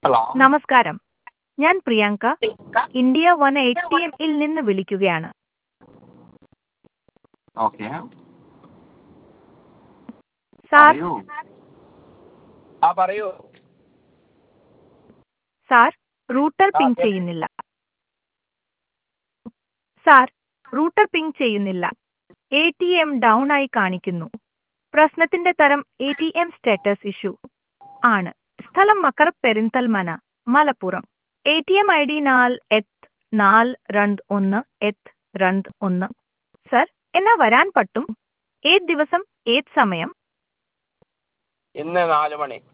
hello നമസ്കാരം ഞാൻ Priyanka India one A T എമ്മിൽ നിന്ന് വിളിക്കുകയാണ് ഓക്കെ സാർ പറയൂ ആ പറയൂ സാർ റൂട്ടർ ആ, പിങ് കേ- ചെയ്യുന്നില്ല സാർ റൂട്ടർ പിങ് ചെയ്യുന്നില്ല എ ടി എം ഡൗൺ ആയി കാണിക്കുന്നു പ്രശ്നത്തിന്റെ തരം A T M status issue ആണ് സ്ഥലം Makkar Perinthalmanna Malappuram A T M I D നാൽ എത്ത് നാല് രണ്ട് ഒന്ന് എത്ത് രണ്ട് ഒന്ന് സർ എന്നാ വരാൻ പറ്റും ഏത് ദിവസം ഏത് സമയം ഇന്ന് നാല് മണി